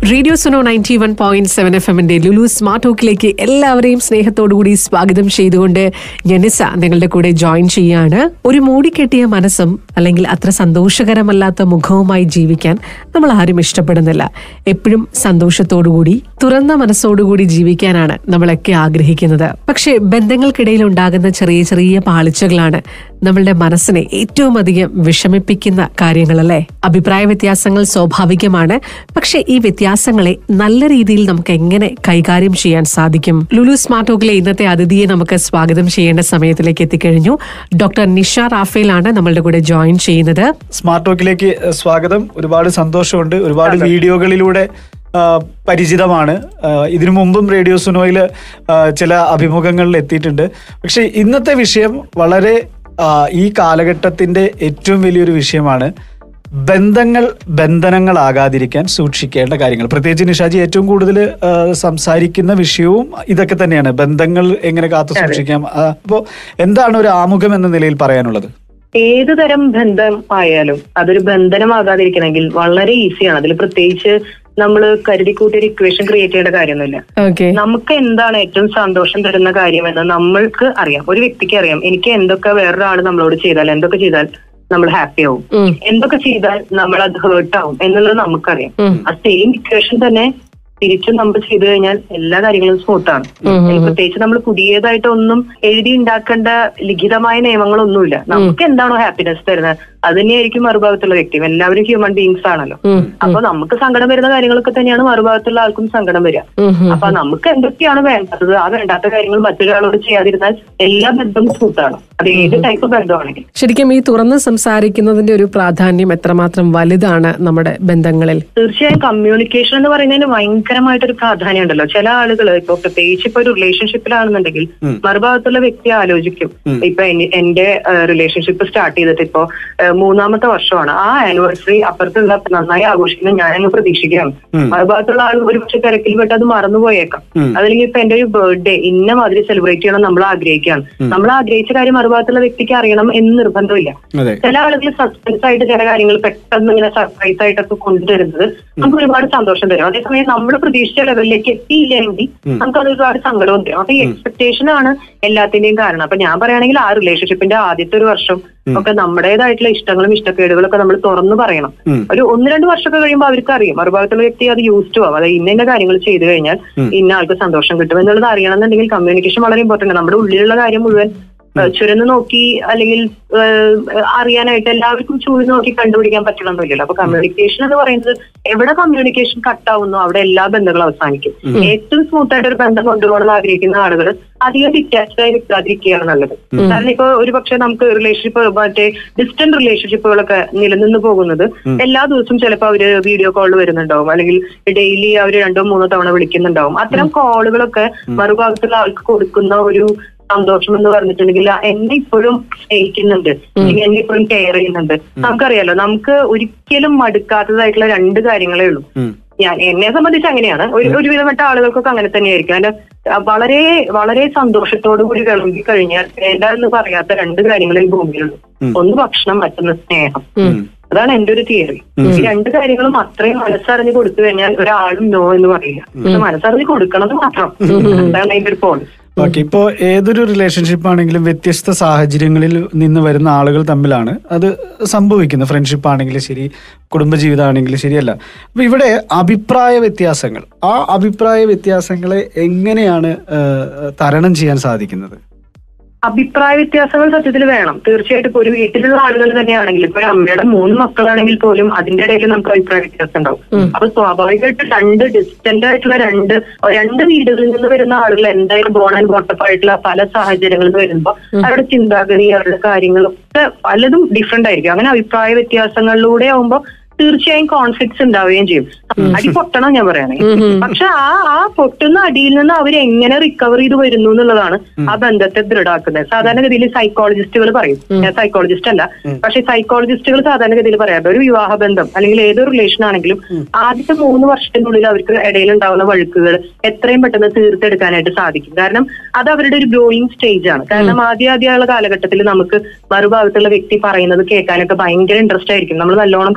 Radio Suno ninety one point seven F എമ്മിന്റെ Lulu smart ടോക്കിലേക്ക് എല്ലാവരെയും സ്നേഹത്തോടുകൂടി സ്വാഗതം ചെയ്തുകൊണ്ട് ജനിസ നിങ്ങളുടെ കൂടെ ജോയിൻ ചെയ്യാണ് ഒരു മൂടിക്കെട്ടിയ മനസ്സും അല്ലെങ്കിൽ അത്ര സന്തോഷകരമല്ലാത്ത മുഖവുമായി ജീവിക്കാൻ നമ്മൾ ആരും ഇഷ്ടപ്പെടുന്നില്ല എപ്പോഴും സന്തോഷത്തോടുകൂടി തുറന്ന മനസ്സോടുകൂടി ജീവിക്കാനാണ് നമ്മളൊക്കെ ആഗ്രഹിക്കുന്നത് പക്ഷേ ബന്ധങ്ങൾക്കിടയിൽ ഉണ്ടാകുന്ന ചെറിയ ചെറിയ പാളിച്ചകളാണ് നമ്മളുടെ മനസ്സിനെ ഏറ്റവും അധികം വിഷമിപ്പിക്കുന്ന കാര്യങ്ങളല്ലേ അഭിപ്രായ വ്യത്യാസങ്ങൾ സ്വാഭാവികമാണ് പക്ഷെ ഈ വ്യത്യാസങ്ങളെ നല്ല രീതിയിൽ നമുക്ക് എങ്ങനെ കൈകാര്യം ചെയ്യാൻ സാധിക്കും ലുലു സ്മാർട്ട് ടോക്കിലെ ഇന്നത്തെ അതിഥിയെ നമുക്ക് സ്വാഗതം ചെയ്യേണ്ട സമയത്തിലേക്ക് എത്തിക്കഴിഞ്ഞു ഡോക്ടർ നിഷ റാഫേലാണ് നമ്മളുടെ കൂടെ ജോയിൻ ചെയ്യുന്നത് സ്മാർട്ട് ടോക്കിലേക്ക് സ്വാഗതം ഒരുപാട് സന്തോഷമുണ്ട് ഒരുപാട് വീഡിയോകളിലൂടെ ആ, പരിചിതമാണ് ആ, ഇതിനു മുമ്പും റേഡിയോ സുനോയിൽ ചില അഭിമുഖങ്ങളിൽ എത്തിയിട്ടുണ്ട് പക്ഷെ ഇന്നത്തെ വിഷയം വളരെ ആ, ഈ കാലഘട്ടത്തിന്റെ ഏറ്റവും വലിയൊരു വിഷയമാണ് ബന്ധങ്ങൾ ബന്ധനങ്ങളാകാതിരിക്കാൻ സൂക്ഷിക്കേണ്ട കാര്യങ്ങൾ പ്രത്യേകിച്ച് നിഷാജി ഏറ്റവും കൂടുതൽ ആ, സംസാരിക്കുന്ന വിഷയവും ഇതൊക്കെ തന്നെയാണ് ബന്ധങ്ങൾ എങ്ങനെ കാത്തു സൂക്ഷിക്കാം ആ, അപ്പോ എന്താണ് ഒരു ആമുഖം എന്ന നിലയിൽ പറയാനുള്ളത് ഏത് തരം ബന്ധം ആയാലും അതൊരു ബന്ധനമാകാതിരിക്കണമെങ്കിൽ വളരെ ഈസിയാണ് അതിൽ പ്രത്യേകിച്ച് നമ്മൾ കരുതിക്കൂട്ടി ഒരു ഇക്വേഷൻ ക്രിയേറ്റ് ചെയ്യേണ്ട കാര്യമൊന്നുമില്ല ഓക്കെ നമുക്ക് എന്താണ് ഏറ്റവും സന്തോഷം തരുന്ന കാര്യമെന്ന് നമ്മൾക്ക് അറിയാം ഒരു വ്യക്തിക്ക് അറിയാം എനിക്ക് എന്തൊക്കെ വേറൊരാൾ നമ്മളോട് ചെയ്താൽ എന്തൊക്കെ ചെയ്താൽ നമ്മൾ ഹാപ്പി ആവും എന്തൊക്കെ ചെയ്താൽ നമ്മൾ അത് ഹേർട്ട് ആവും എന്നുള്ളത് നമുക്കറിയാം ആ സെയിം ഇക്വേഷൻ തന്നെ തിരിച്ചും നമ്മൾ ചെയ്തു കഴിഞ്ഞാൽ എല്ലാ കാര്യങ്ങളും സ്മൂത്ത് ആണ് അതിൽ പ്രത്യേകിച്ച് നമ്മൾ പുതിയതായിട്ട് ഒന്നും എഴുതി ഉണ്ടാക്കേണ്ട ലിഖിതമായ നിയമങ്ങളൊന്നുമില്ല നമുക്ക് എന്താണോ ഹാപ്പിനെസ് തരുന്നത് അത് തന്നെയായിരിക്കും മറുഭാഗത്തുള്ള വ്യക്തിയും എല്ലാവരും ഹ്യൂമൻ ബീങ്സ് ആണല്ലോ അപ്പൊ നമുക്ക് സങ്കടം വരുന്ന കാര്യങ്ങളൊക്കെ തന്നെയാണ് മറുഭാഗത്തുള്ള ആൾക്കും സങ്കടം വരിക അപ്പൊ നമുക്ക് എന്തൊക്കെയാണ് വേണ്ടത് ആ വേണ്ടാത്ത കാര്യങ്ങൾ മറ്റൊരാളോട് ചെയ്യാതിരുന്നാൽ എല്ലാ ബന്ധവും സ്മൂത്താണ് അത് ഏത് ടൈപ്പ് ബന്ധമാണെങ്കിലും ശരിക്കും ഈ തുറന്ന് സംസാരിക്കുന്നതിന്റെ ഒരു പ്രാധാന്യം എത്രമാത്രം വലുതാണ് നമ്മുടെ ബന്ധങ്ങളിൽ തീർച്ചയായും കമ്മ്യൂണിക്കേഷൻ എന്ന് പറയുന്നതിന് ഭയങ്കരമായിട്ടൊരു പ്രാധാന്യം ഉണ്ടല്ലോ ചില ആളുകൾ ഇപ്പൊ പ്രത്യേകിച്ച് ഇപ്പൊ ഒരു റിലേഷൻഷിപ്പിലാണെന്നുണ്ടെങ്കിൽ മറുഭാഗത്തുള്ള വ്യക്തി ആലോചിക്കും ഇപ്പൊ എനി- എന്റെ റിലേഷൻഷിപ്പ് സ്റ്റാർട്ട് ചെയ്തിട്ട് ഇപ്പോ ഏഹ്, മൂന്നാമത്തെ വർഷമാണ് ആ ആനിവേഴ്സറി അപ്പുറത്തുള്ള നന്നായി ആഘോഷിക്കുന്നത് ഞാനങ്ങ് പ്രതീക്ഷിക്കുകയാണ് മറുഭാഗത്തുള്ള ആൾ ഒരു പക്ഷെ തിരക്കിൽ പെട്ട് അത് മറന്നുപോയേക്കാം അതല്ലെങ്കിൽ ഇപ്പൊ എന്റെ ഒരു ബർത്ത്ഡേ ഇന്ന മാതിരി സെലിബ്രേറ്റ് ചെയ്യണം നമ്മൾ ആഗ്രഹിക്കുകയാണ് നമ്മൾ ആഗ്രഹിച്ച കാര്യം മറുഭാഗത്തുള്ള വ്യക്തിക്ക് അറിയണം എന്ന് നിർബന്ധമില്ല അതെ ചില ആളുകൾ സസ്പെൻസ് ആയിട്ട് ചില കാര്യങ്ങൾ പെട്ടെന്ന് ഇങ്ങനെ സർപ്രൈസ് ആയിട്ടൊക്കെ കൊണ്ടുവരുന്നത് നമുക്ക് ഒരുപാട് സന്തോഷം തരും അതേസമയം നമ്മൾ പ്രതീക്ഷിച്ച ലെവലിലേക്ക് എത്തിയില്ലെങ്കിൽ നമുക്ക് അത് ഒരുപാട് സങ്കടവും തരും അപ്പൊ ഈ എക്സ്പെക്ടേഷൻ ആണ് എല്ലാത്തിന്റെയും കാരണം അപ്പൊ ഞാൻ പറയുകയാണെങ്കിൽ ആ റിലേഷൻഷിപ്പിന്റെ ആദ്യത്തെ ഒരു വർഷം ഒക്കെ നമ്മുടേതായിട്ടുള്ള ഇഷ്ടങ്ങളും ഇഷ്ടക്കേടുകളും ഒക്കെ നമ്മൾ തുറന്നു പറയണം ഒരു ഒന്ന് രണ്ട് വർഷമൊക്കെ കഴിയുമ്പോൾ അവർക്ക് അറിയാം മറുഭാഗത്തുള്ള വ്യക്തി അത് യൂസ്ഡ് ആവും അതായത് ഇന്ന ഇന്ന കാര്യങ്ങൾ ചെയ്തു കഴിഞ്ഞാൽ ഇന്ന ആൾക്ക് സന്തോഷം കിട്ടും എന്നുള്ളത് അറിയണം എന്നുണ്ടെങ്കിൽ കമ്മ്യൂണിക്കേഷൻ വളരെ ഇമ്പോർട്ടന്റ് ആണ് നമ്മുടെ ഉള്ളിലുള്ള കാര്യം മുഴുവൻ ഏഹ് ചുരന്ന് നോക്കി അല്ലെങ്കിൽ ഏഹ് അറിയാനായിട്ട് എല്ലാവർക്കും ചുഴി നോക്കി കണ്ടുപിടിക്കാൻ പറ്റണമെന്നില്ലല്ലോ അപ്പൊ കമ്മ്യൂണിക്കേഷൻ എന്ന് പറയുന്നത് എവിടെ കമ്മ്യൂണിക്കേഷൻ കട്ടാവുന്നു അവിടെ എല്ലാ ബന്ധങ്ങളും അവസാനിക്കും ഏറ്റവും സ്മൂത്ത് ആയിട്ട് ഒരു ബന്ധം കൊണ്ടുപോകണം എന്ന് ആഗ്രഹിക്കുന്ന ആളുകൾ അധികം ഡിറ്റാച്ച്ഡ് ആയി നിൽക്കാതിരിക്കുകയാണ് നല്ലത് കാരണം ഇപ്പൊ ഒരു പക്ഷെ നമുക്ക് റിലേഷൻഷിപ്പ് മറ്റേ ഡിസ്റ്റന്റ് റിലേഷൻഷിപ്പുകളൊക്കെ നിലനിന്ന് പോകുന്നത് എല്ലാ ദിവസവും ചിലപ്പോൾ അവര് വീഡിയോ കോൾ വരുന്നുണ്ടാവും അല്ലെങ്കിൽ ഡെയിലി അവര് രണ്ടോ മൂന്നോ തവണ വിളിക്കുന്നുണ്ടാവും അത്തരം കോളുകളൊക്കെ മറുഭാഗത്തുള്ള ആൾക്ക് കൊടുക്കുന്ന ഒരു സന്തോഷം എന്ന് പറഞ്ഞിട്ടുണ്ടെങ്കിൽ എന്നെ ഇപ്പോഴും സ്നേഹിക്കുന്നുണ്ട് അല്ലെങ്കിൽ എന്നെ ഇപ്പോഴും കെയർ ചെയ്യുന്നുണ്ട് നമുക്കറിയാലോ നമുക്ക് ഒരിക്കലും മടുക്കാത്തതായിട്ടുള്ള രണ്ട് കാര്യങ്ങളേ ഉള്ളൂ ഞാൻ എന്നെ സംബന്ധിച്ച് അങ്ങനെയാണ് ഒരു ഒരുവിധപ്പെട്ട ആളുകൾക്കൊക്കെ അങ്ങനെ തന്നെയായിരിക്കും അതിന്റെ അഹ് വളരെ വളരെ സന്തോഷത്തോടു കൂടി വിളമ്പി കഴിഞ്ഞാൽ വേണ്ട എന്ന് പറയാത്ത രണ്ട് കാര്യങ്ങളെ ഈ ഭൂമിയിലുള്ളൂ ഒന്ന് ഭക്ഷണം മറ്റൊന്ന് സ്നേഹം അതാണ് എന്റെ ഒരു തിയറി ഈ രണ്ട് കാര്യങ്ങളും അത്രയും മനസ്സറിഞ്ഞ് കൊടുത്തു കഴിഞ്ഞാൽ ഒരാളും നോ എന്ന് പറയില്ല പക്ഷെ മനസ്സറിഞ്ഞ് കൊടുക്കണത് മാത്രം അതാണ് അതിന്റെ ഒരു പോളിസി ഓക്കെ ഇപ്പോ ഏതൊരു റിലേഷൻഷിപ്പ് ആണെങ്കിലും വ്യത്യസ്ത സാഹചര്യങ്ങളിൽ നിന്ന് വരുന്ന ആളുകൾ തമ്മിലാണ് അത് സംഭവിക്കുന്നത് ഫ്രണ്ട്ഷിപ്പ് ആണെങ്കിലും ശരി കുടുംബജീവിതം ആണെങ്കിലും ശരിയല്ല അപ്പൊ ഇവിടെ അഭിപ്രായ വ്യത്യാസങ്ങൾ ആ അഭിപ്രായ വ്യത്യാസങ്ങളെ എങ്ങനെയാണ് ആ, തരണം ചെയ്യാൻ സാധിക്കുന്നത് അഭിപ്രായ വ്യത്യാസങ്ങൾ സത്യത്തിൽ വേണം തീർച്ചയായിട്ടും ഇപ്പൊ ഒരു വീട്ടിലുള്ള ആളുകൾ തന്നെയാണെങ്കിൽ ഇപ്പൊ ഒരു അമ്മയുടെ മൂന്ന് മക്കളാണെങ്കിൽ പോലും അതിന്റെ ഇടയിൽ നമുക്ക് അഭിപ്രായ വ്യത്യാസം ഉണ്ടാവും അപ്പൊ സ്വാഭാവികമായിട്ട് രണ്ട് ഡിസ്റ്റന്റ് ആയിട്ടുള്ള രണ്ട് രണ്ട് വീടുകളിൽ നിന്ന് വരുന്ന ആളുകൾ എന്തായാലും ബോൺ ആൻഡ് ബോട്ടപ്പ് ആയിട്ടുള്ള പല സാഹചര്യങ്ങളിൽ വരുമ്പോൾ അവരുടെ ചിന്താഗതി അവരുടെ കാര്യങ്ങളൊക്കെ പലതും ഡിഫറെന്റ് ആയിരിക്കും അങ്ങനെ അഭിപ്രായ വ്യത്യാസങ്ങളിലൂടെ ആവുമ്പോൾ തീർച്ചയായും കോൺഫ്ലിക്ട്സ് ഉണ്ടാവുകയും ചെയ്യും അടി പൊട്ടണം ഞാൻ പറയുകയാണെങ്കിൽ പക്ഷെ ആ ആ പൊട്ടുന്ന അടിയിൽ നിന്ന് അവർ എങ്ങനെ റിക്കവർ ചെയ്ത് വരുന്നു എന്നുള്ളതാണ് ആ ബന്ധത്തെ ദൃഢാക്കുന്നത് സാധാരണഗതിയിൽ സൈക്കോളജിസ്റ്റുകൾ പറയും ഞാൻ സൈക്കോളജിസ്റ്റ് അല്ല പക്ഷെ സൈക്കോളജിസ്റ്റുകൾ സാധാരണഗതിയിൽ പറയാറുണ്ട് ഒരു വിവാഹ ബന്ധം അല്ലെങ്കിൽ ഏതൊരു റിലേഷൻ ആണെങ്കിലും ആദ്യത്തെ മൂന്ന് വർഷത്തിനുള്ളിൽ അവർക്ക് ഇടയിൽ ഉണ്ടാവുന്ന വഴുക്കുകൾ എത്രയും പെട്ടെന്ന് തീർത്തെടുക്കാനായിട്ട് സാധിക്കും കാരണം അത് അവരുടെ ഒരു ഗ്രോയിങ് സ്റ്റേജ് ആണ് കാരണം ആദ്യ ആദ്യമുള്ള കാലഘട്ടത്തിൽ നമുക്ക് മറുഭാഗത്തുള്ള വ്യക്തി പറയുന്നത് കേൾക്കാനൊക്കെ ഭയങ്കര ഇൻട്രസ്റ്റ് ആയിരിക്കും നമ്മൾ നല്ലോണം കാതോർക്കും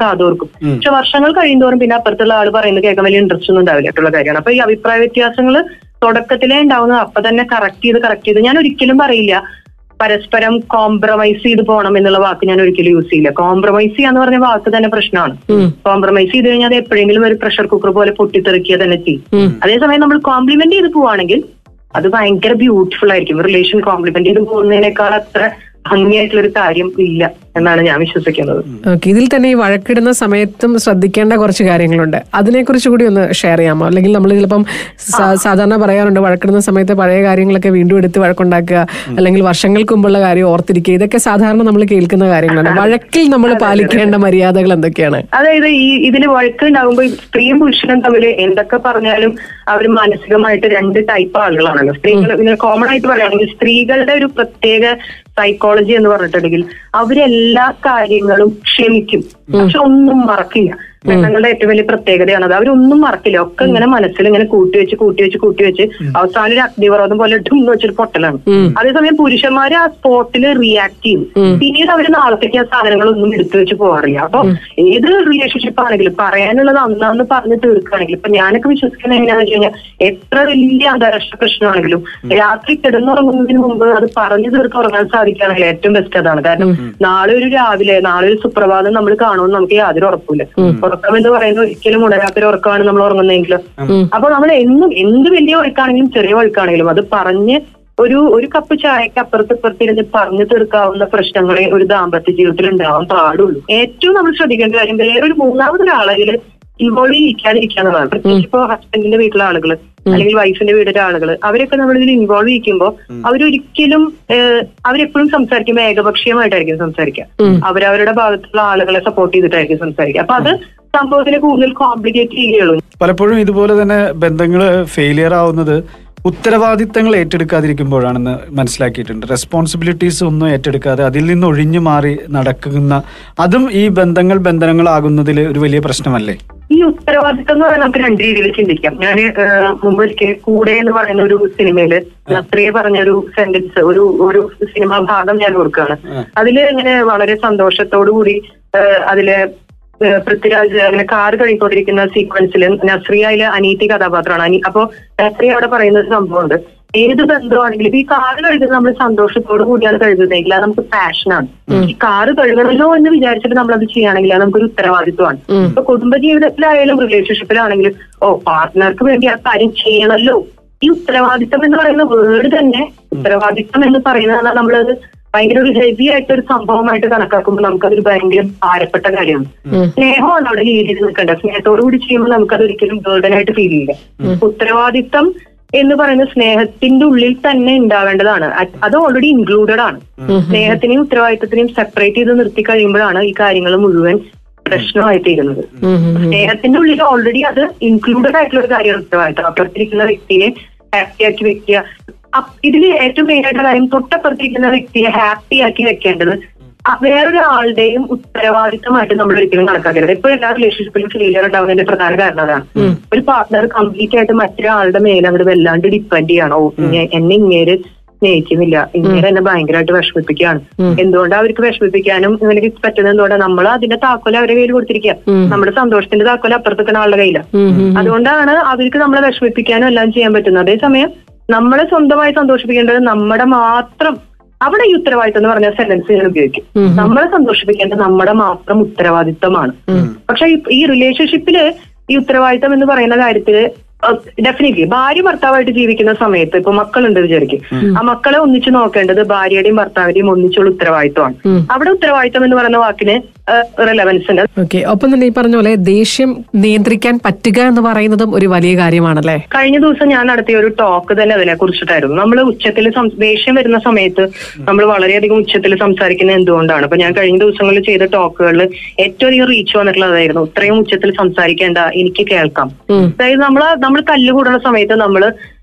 കേൾക്കും പക്ഷെ വർഷങ്ങൾ കഴിയുന്തോറും പിന്നെ അപ്പുറത്തുള്ള ആൾ പറയുന്നത് കേൾക്കാൻ വലിയ ഇൻട്രസ്റ്റ് ഒന്നും ഉണ്ടാവില്ല ആയിട്ടുള്ള കാര്യമാണ് അപ്പൊ ഈ അഭിപ്രായ വ്യത്യാസങ്ങൾ തുടക്കത്തിലേ ഉണ്ടാവുന്നത് അപ്പൊ തന്നെ കറക്റ്റ് ചെയ്ത് കറക്റ്റ് ചെയ്ത് ഞാൻ ഒരിക്കലും പറയില്ല പരസ്പരം കോംപ്രമൈസ് ചെയ്ത് പോകണം എന്നുള്ള വാക്ക് ഞാൻ ഒരിക്കലും യൂസ് ചെയ്യില്ല കോംപ്രമൈസ് ചെയ്യാന്ന് പറഞ്ഞ വാക്ക് തന്നെ പ്രശ്നമാണ് കോംപ്രമൈസ് ചെയ്ത് കഴിഞ്ഞാൽ അത് എപ്പോഴെങ്കിലും ഒരു പ്രഷർ കുക്കർ പോലെ പൊട്ടിത്തെറിക്കുക തന്നെ ചെയ്യും അതേസമയം നമ്മൾ കോംപ്ലിമെന്റ് ചെയ്ത് പോവാണെങ്കിൽ അത് ഭയങ്കര ബ്യൂട്ടിഫുൾ ആയിരിക്കും റിലേഷൻ കോംപ്ലിമെന്റ് ചെയ്ത് പോകുന്നതിനേക്കാൾ അത്ര ഭംഗിയായിട്ടുള്ള ഒരു കാര്യം ഇല്ല എന്നാണ് ഞാൻ വിശ്വസിക്കുന്നത് ഓക്കെ ഇതിൽ തന്നെ ഈ വഴക്കിടുന്ന സമയത്തും ശ്രദ്ധിക്കേണ്ട കുറച്ച് കാര്യങ്ങളുണ്ട് അതിനെക്കുറിച്ച് കൂടി ഒന്ന് ഷെയർ ചെയ്യാമോ അല്ലെങ്കിൽ നമ്മൾ ചിലപ്പം സാ- സാധാരണ പറയാറുണ്ട് വഴക്കിടുന്ന സമയത്ത് പഴയ കാര്യങ്ങളൊക്കെ വീണ്ടും എടുത്ത് വഴക്കുണ്ടാക്കുക അല്ലെങ്കിൽ വർഷങ്ങൾക്ക് മുമ്പുള്ള കാര്യം ഓർത്തിരിക്കുക ഇതൊക്കെ സാധാരണ നമ്മൾ കേൾക്കുന്ന കാര്യങ്ങളാണ് വഴക്കിൽ നമ്മൾ പാലിക്കേണ്ട മര്യാദകൾ എന്തൊക്കെയാണ് അതായത് ഈ ഇതില് വഴക്ക് ഉണ്ടാകുമ്പോൾ സ്ത്രീയും പുരുഷനും തമ്മിൽ എന്തൊക്കെ പറഞ്ഞാലും അവർ മാനസികമായിട്ട് രണ്ട് ടൈപ്പ് ആളുകളാണല്ലോ സ്ത്രീകൾ ഇങ്ങനെ കോമൺ ആയിട്ട് പറയുകയാണെങ്കിൽ സ്ത്രീകളുടെ ഒരു പ്രത്യേക സൈക്കോളജി എന്ന് പറഞ്ഞിട്ടുണ്ടെങ്കിൽ അവരെല്ലാ കാര്യങ്ങളും ക്ഷമിക്കും പക്ഷെ ഒന്നും മറക്കില്ല പെണ്ണുങ്ങളുടെ ഏറ്റവും വലിയ പ്രത്യേകതയാണ് അത് അവരൊന്നും മറക്കില്ല ഒക്കെ ഇങ്ങനെ മനസ്സിൽ ഇങ്ങനെ കൂട്ടിവെച്ച് കൂട്ടിവെച്ച് കൂട്ടിവെച്ച് അവസാനം ഒരു അഗ്നിപർവ്വതം പോലെ ഡും എന്ന് വെച്ചൊരു പൊട്ടലാണ് അതേസമയം പുരുഷന്മാര് ആ സ്പോട്ടിൽ റിയാക്ട് ചെയ്യും പിന്നീട് അവര് നാളത്തേക്ക് ആ സാധനങ്ങളൊന്നും എടുത്തു വെച്ച് പോകാറില്ല അപ്പൊ ഏത് റിലേഷൻഷിപ്പ് ആണെങ്കിലും പറയാനുള്ളത് അന്നാന്ന് പറഞ്ഞ് തീർക്കുകയാണെങ്കിൽ ഇപ്പൊ ഞാനൊക്കെ വിശ്വസിക്കുന്നത് എങ്ങനെയാന്ന് വെച്ച് കഴിഞ്ഞാൽ എത്ര വലിയ അന്താരാഷ്ട്ര പ്രശ്നമാണെങ്കിലും രാത്രി കിടന്നുറങ്ങുന്നതിന് മുമ്പ് അത് പറഞ്ഞു തീർത്ത് ഉറങ്ങാൻ സാധിക്കുകയാണെങ്കിൽ ഏറ്റവും ബെസ്റ്റ് അതാണ് കാരണം നാളെ ഒരു രാവിലെ നാളെ ഒരു സുപ്രഭാതം നമ്മൾ കാണുമെന്ന് നമുക്ക് യാതൊരു ഉറപ്പില്ല ഉറക്കം എന്ന് പറയുന്നത് ഒരിക്കലും ഉണരാത്തൊരു ഉറക്കമാണ് നമ്മൾ ഉറങ്ങുന്നതെങ്കിൽ അപ്പൊ നമ്മൾ എന്നും എന്ത് വലിയ ഒഴുക്കാണെങ്കിലും ചെറിയ ഒഴുക്കാണെങ്കിലും അത് പറഞ്ഞ് ഒരു ഒരു കപ്പ് ചായക്ക് അപ്പുറത്ത് ഇപ്പുറത്തിരുന്ന് പറഞ്ഞു തീർക്കാവുന്ന പ്രശ്നങ്ങളെ ഒരു ദാമ്പത്യ ജീവിതത്തിൽ ഉണ്ടാവാൻ പാടുള്ളൂ ഏറ്റവും നമ്മൾ ശ്രദ്ധിക്കേണ്ട കാര്യം വേറൊരു മൂന്നാമതൊരാളതിൽ ഇൻവോൾവ് ചെയ്യിക്കാതിരിക്കുക എന്നുള്ളതാണ് പ്രത്യേകിച്ച് ഇപ്പോ ഹസ്ബൻഡിന്റെ വീട്ടിലെ ആളുകൾ അല്ലെങ്കിൽ വൈഫിന്റെ വീട്ടിലെ ആളുകൾ അവരൊക്കെ നമ്മൾ ഇതിൽ ഇൻവോൾവ് ചെയ്യിക്കുമ്പോൾ അവരൊരിക്കലും ഏഹ്, അവരെപ്പോഴും സംസാരിക്കുമ്പോൾ ഏകപക്ഷീയമായിട്ടായിരിക്കും സംസാരിക്കുക അവരവരുടെ ഭാഗത്തുള്ള ആളുകളെ സപ്പോർട്ട് ചെയ്തിട്ടായിരിക്കും സംസാരിക്കുക അപ്പൊ അത് സംഭവത്തിനെ കൂടുതൽ കോംപ്ലിക്കേറ്റ് ചെയ്യുകയുള്ളൂ പലപ്പോഴും ഇതുപോലെ തന്നെ ബന്ധങ്ങൾ ഫെയിലിയർ ആവുന്നത് ഉത്തരവാദിത്തങ്ങൾ ഏറ്റെടുക്കാതിരിക്കുമ്പോഴാണെന്ന് മനസ്സിലാക്കിയിട്ടുണ്ട് റെസ്പോൺസിബിലിറ്റീസ് ഒന്നും ഏറ്റെടുക്കാതെ അതിൽ നിന്ന് ഒഴിഞ്ഞു മാറി നടക്കുന്ന അതും ഈ ബന്ധങ്ങൾ ബന്ധനങ്ങളാകുന്നതിൽ ഒരു വലിയ പ്രശ്നമല്ലേ ഈ ഉത്തരവാദിത്തം എന്ന് പറയുന്നത് നമുക്ക് രണ്ട് രീതിയിൽ ചിന്തിക്കാം ഞാൻ മുമ്പ് ഒരിക്കൽ കൂടെ എന്ന് പറയുന്ന ഒരു സിനിമയില് നസ്രിയെ പറഞ്ഞ ഒരു സെന്റൻസ് ഒരു ഒരു സിനിമാ ഭാഗം ഞാൻ ഓർക്കുകയാണ് അതില് ഇങ്ങനെ വളരെ സന്തോഷത്തോടു കൂടി ഏഹ്, അതിലെ ഏഹ്, പൃഥ്വിരാജ് അങ്ങനെ കാറ് കഴിക്കൊണ്ടിരിക്കുന്ന സീക്വൻസിൽ നസ്രിയ അതിലെ അനീതി കഥാപാത്രമാണ് അനി അപ്പോ നസ്രിയ അവിടെ പറയുന്ന ഒരു സംഭവമുണ്ട് ഏത് ബന്ധമാണെങ്കിലും ഈ കാറ് കഴുകുന്നത് നമ്മൾ സന്തോഷത്തോടു കൂടിയാണ് കഴുകുന്നതെങ്കിൽ അത് നമുക്ക് പാഷനാണ് ഈ കാറ് കഴുകണമല്ലോ എന്ന് വിചാരിച്ചിട്ട് നമ്മൾ അത് ചെയ്യുകയാണെങ്കിൽ അത് നമുക്കൊരു ഉത്തരവാദിത്വമാണ് ഇപ്പൊ കുടുംബജീവിതത്തിലായാലും റിലേഷൻഷിപ്പിലാണെങ്കിലും ഓ പാർട്ട്ണർക്ക് വേണ്ടി ആ കാര്യം ചെയ്യണമല്ലോ ഈ ഉത്തരവാദിത്തം എന്ന് പറയുന്ന വേർഡ് തന്നെ ഉത്തരവാദിത്തം എന്ന് പറയുന്നത് നമ്മളത് ഭയങ്കര ഒരു ഹെവി ആയിട്ട് ഒരു സംഭവമായിട്ട് കണക്കാക്കുമ്പോൾ നമുക്കതൊരു ഭയങ്കര ഭാരപ്പെട്ട കാര്യമാണ് സ്നേഹമാണ് അവിടെ ലീഡ് ചെയ്ത് നിൽക്കേണ്ടത് സ്നേഹത്തോടു കൂടി ചെയ്യുമ്പോൾ നമുക്കത് ഒരിക്കലും ബേർഡൻ ആയിട്ട് ഫീൽ ചെയ്യില്ല ഉത്തരവാദിത്തം എന്ന് പറയുന്ന സ്നേഹത്തിന്റെ ഉള്ളിൽ തന്നെ ഉണ്ടാവേണ്ടതാണ് അത് അത് ഓൾറെഡി ഇൻക്ലൂഡഡ് ആണ് സ്നേഹത്തിനെയും ഉത്തരവാദിത്തത്തിനെയും സെപ്പറേറ്റ് ചെയ്ത് നിർത്തി കഴിയുമ്പോഴാണ് ഈ കാര്യങ്ങൾ മുഴുവൻ പ്രശ്നമായി തീരുന്നത് സ്നേഹത്തിന്റെ ഉള്ളിൽ ഓൾറെഡി അത് ഇൻക്ലൂഡഡ് ആയിട്ടുള്ള ഒരു കാര്യമാണ് ഉത്തരവാദിത്തം അപ്പുറത്തിരിക്കുന്ന വ്യക്തിയെ ഹാപ്പി ആക്കി വെക്കുക അപ്പ് ഇതില് ഏറ്റവും മെയിൻ ആയിട്ടുള്ള കാര്യം തൊട്ടപ്പുറത്തിരിക്കുന്ന വ്യക്തിയെ ഹാപ്പി ആക്കി വെക്കേണ്ടത് ആ വേറൊരാളുടെയും ഉത്തരവാദിത്തമായിട്ട് നമ്മൾ ഒരിക്കലും കണക്കാക്കരുത് ഇപ്പൊ എല്ലാ റിലേഷൻഷിപ്പിലും ഫെയിലിയർ ഉണ്ടാവുന്നതിന്റെ പ്രധാന കാരണം അതാണ് ഒരു പാർട്ട്ണർ കംപ്ലീറ്റ് ആയിട്ട് മറ്റൊരാളുടെ മേലെ അങ്ങോട്ട് വല്ലാണ്ട് ഡിപ്പെൻഡ് ചെയ്യണം ഓ ഇങ്ങ- എന്നെ ഇങ്ങേര് സ്നേഹിക്കുന്നില്ല ഇങ്ങനെ എന്നെ ഭയങ്കരമായിട്ട് വിഷമിപ്പിക്കുകയാണ് എന്തുകൊണ്ട് അവർക്ക് വിഷമിപ്പിക്കാനും ഇവർക്ക് പറ്റുന്നത് എന്തുകൊണ്ടാണ് നമ്മൾ അതിന്റെ താക്കോല് അവരുടെ കയ്യിൽ കൊടുത്തിരിക്കുക നമ്മുടെ സന്തോഷത്തിന്റെ താക്കോല് അപ്പുറത്തേക്കുന്ന ആളുടെ കയ്യിലാണ് അതുകൊണ്ടാണ് അവർക്ക് നമ്മളെ വിഷമിപ്പിക്കാനും എല്ലാം ചെയ്യാൻ പറ്റുന്നത് അതേസമയം നമ്മളെ സ്വന്തമായി സന്തോഷിപ്പിക്കേണ്ടത് നമ്മുടെ മാത്രം അവിടെ ഈ ഉത്തരവാദിത്തം എന്ന് പറഞ്ഞ സെന്റൻസ് ഞാൻ ഉപയോഗിക്കും നമ്മളെ സന്തോഷിപ്പിക്കേണ്ടത് നമ്മുടെ മാത്രം ഉത്തരവാദിത്തമാണ് പക്ഷെ ഈ- ഈ റിലേഷൻഷിപ്പില് ഈ ഉത്തരവാദിത്തം എന്ന് പറയുന്ന കാര്യത്തില് ഡെഫിനറ്റ്ലി ഭാര്യ ഭർത്താവായിട്ട് ജീവിക്കുന്ന സമയത്ത് ഇപ്പൊ മക്കളുണ്ട് വിചാരിക്കും ആ മക്കളെ ഒന്നിച്ചു നോക്കേണ്ടത് ഭാര്യയുടെയും ഭർത്താവിന്റെയും ഒന്നിച്ചുള്ള ഉത്തരവാദിത്തമാണ് അവിടെ ഉത്തരവാദിത്തം എന്ന് പറയുന്ന വാക്കിന് റിലവൻസ് ഉണ്ട് ഓക്കെ ഒപ്പം തന്നെ ഈ പറഞ്ഞ പോലെ ദേഷ്യം നിയന്ത്രിക്കാൻ പറ്റുക എന്ന് പറയുന്നതും ഒരു വലിയ കാര്യമാണല്ലേ കഴിഞ്ഞ ദിവസം ഞാൻ നടത്തിയ ഒരു ടോക്ക് തന്നെ അതിനെ കുറിച്ചിട്ടായിരുന്നു നമ്മൾ ഉച്ചത്തിൽ ദേഷ്യം വരുന്ന സമയത്ത് നമ്മൾ വളരെയധികം ഉച്ചത്തിൽ സംസാരിക്കുന്നത് എന്തുകൊണ്ടാണ് അപ്പൊ ഞാൻ കഴിഞ്ഞ ദിവസങ്ങളിൽ ചെയ്ത ടോക്കുകളിൽ ഏറ്റവും അധികം റീച്ച് വന്നിട്ടുള്ളത് അതായിരുന്നു ഇത്രയും ഉച്ചത്തിൽ സംസാരിക്കേണ്ട എനിക്ക് കേൾക്കാം അതായത് നമ്മൾ നമ്മൾ തല്ലുകൂടുന്ന സമയത്ത് നമ്മൾ